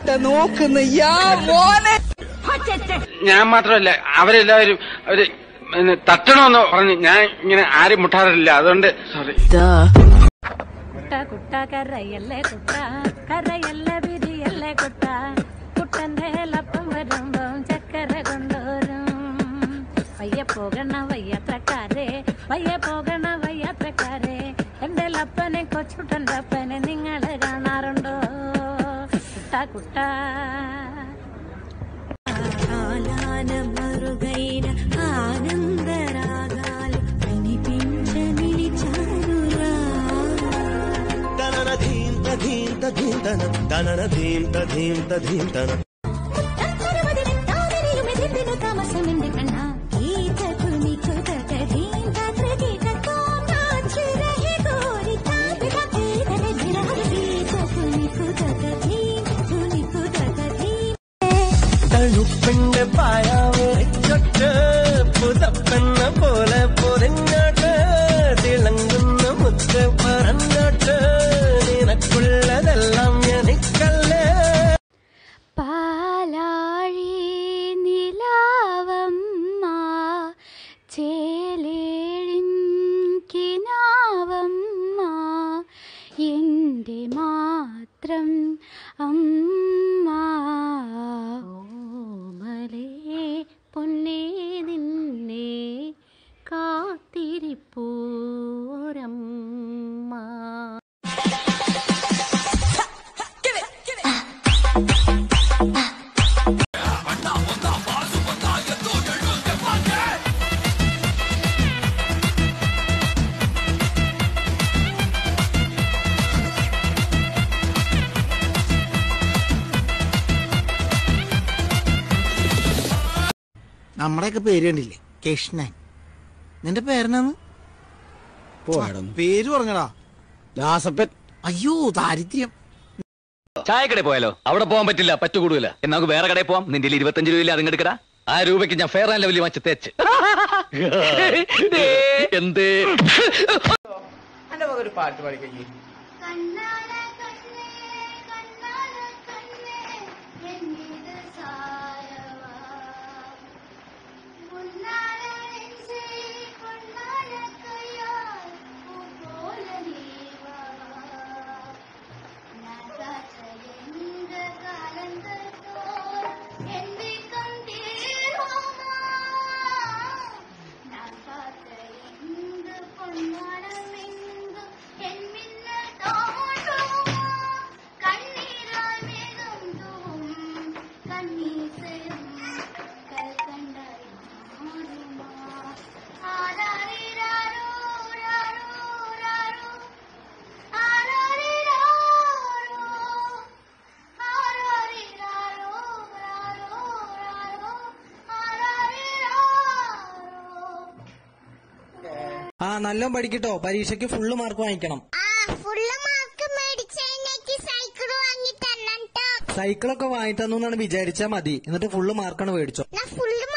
നോക്കുന്ന യാ മോനെ ഞാൻ മാത്രമല്ല അവരെല്ലാവരും അവര് പിന്നെ തട്ടണമെന്ന് പറഞ്ഞ് ഞാൻ ഇങ്ങനെ ആരും മുട്ടാറില്ല അതുകൊണ്ട് സോറി കുട്ട കുട്ട കരയല്ലേ കുട്ട കരയല്ലേ വിരിയല്ലേ കുട്ട കുട്ടന്റെ ലപ്പം വരുമ്പം ചക്കര കൊണ്ടുവരും വയ്യ പോകണ വയ്യാത്രക്കാരെ വയ്യ പോകണ വയ്യാത്രക്കാരെ എന്റെ ലപ്പനെ കൊച്ചുട്ടന്റെ അപ്പനെ നിങ്ങൾ കാണാറുണ്ടോ കുട്ട കുട്ട మరుగైన ఆనందరాగాలు కనిపించని చారురా തണുപ്പെണ്ണ പായാവൊരിച്ചൊട്ട് പുതപ്പെണ്ണ പോലെ പൊതിഞ്ഞോട്ട് തിളങ്ങുന്ന മുത്ത് പറഞ്ഞോട്ട് നിനക്കുള്ളതെല്ലാം എനിക്കല്ലേ പാലാഴി നിലാവമ്മ ചേലേഴിൻ കിനാവമ്മ എൻ്റെ മാത്രം അമ്മ ഓമലേ പൊന്നേ നിന്നെ കാത്തിരിപ്പോരമ്മ നമ്മുടെയൊക്കെ പേര് കണ്ടില്ലേ കൃഷ്ണൻ നിന്റെ പേരെന്നാന്ന് പേര് പറഞ്ഞടാ ദാസപ്പൻ അയ്യോ ദാരിദ്ര്യം ചായക്കടയിൽ പോയാലോ അവിടെ പോകാൻ പറ്റില്ല പറ്റുകൂടില്ല എന്നാ നമുക്ക് വേറെ കടയിൽ പോവാം നിന്റെ ഇരുപത്തഞ്ച് രൂപയില്ല അതിങ്ങ് എടുക്കടാ ആ രൂപയ്ക്ക് ഞാൻ ഫെയർ ആൻഡ് ലെവലിൽ വെച്ച് തേച്ച് ദേ, എന്തേ എന്റെ മകൻ ഒരു പാട്ട് പാടിക്കഴിഞ്ഞു കണ്ണാല കണ്ണേ കണ്ണാല കണ്ണേ എന്നിത് സാരവാ മുന്നാല നെഞ്ചേ പൊന്നാല കയ്യാൽ പൂപോലെ നീവാ ഞാൻ കാച്ച എന്റെ കാലന്തോർ എന്റെ കണ്ടീർവാ ഞാൻ കാത്ത എന്ത് പൊന്നാടമെന്ത് എന്മിന്ന തോന്നുവാ കണ്ണീരാൽ മേഘം തൂവും കണ്ണീസയും കൽക്കണ്ടായി മാറുമാ ആരാരിരാരോ രാരോ രാരോ ആരാരിരാരോ ആരാരിരാരോ രാരോ രാരോ ആരാരിരാരോ ആ നല്ലോണം പഠിക്കട്ടോ പരീക്ഷയ്ക്ക് ഫുള്ള് മാർക്ക് വാങ്ങിക്കണം ഫുള്ള് മാർക്ക് മേടിച്ചതിനേക്ക് സൈക്കിൾ വാങ്ങി തരണം സൈക്കിളൊക്കെ വാങ്ങി തന്നു എന്നാണ് വിചാരിച്ചാ മതി എന്നിട്ട് ഫുള്ള് മാർക്കാണ് മേടിച്ചോ ഞാൻ ഫുള്ള്